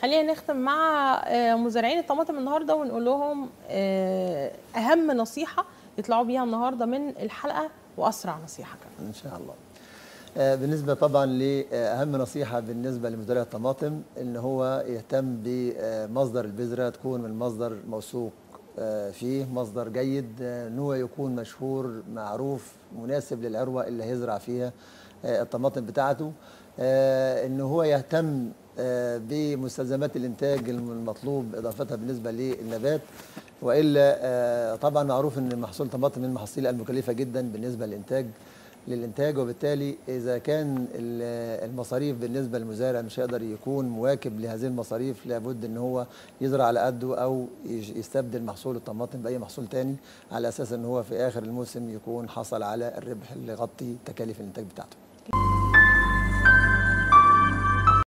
خلينا نختم مع آه، مزارعين الطماطم النهارده ونقول لهم آه، اهم نصيحه يطلعوا بيها النهارده من الحلقه واسرع نصيحه كمان ان شاء الله آه، بالنسبه طبعا لاهم نصيحه بالنسبه لمزارع الطماطم ان هو يهتم بمصدر البذره تكون من مصدر موثوق آه، فيه مصدر جيد آه، ان هو يكون مشهور معروف مناسب للعروه اللي هيزرع فيها آه، الطماطم بتاعته آه، ان هو يهتم آه، بمستلزمات الانتاج المطلوب اضافتها بالنسبه للنبات والا آه، طبعا معروف ان محصول الطماطم من المحاصيل المكلفه جدا بالنسبه للانتاج للانتاج وبالتالي اذا كان ال- المصاريف بالنسبه للمزارع مش هيقدر يكون مواكب لهذه المصاريف لابد ان هو يزرع على قده او يج- يستبدل محصول الطماطم باي محصول تاني على اساس ان هو في اخر الموسم يكون حصل على الربح اللي يغطي تكاليف الانتاج بتاعته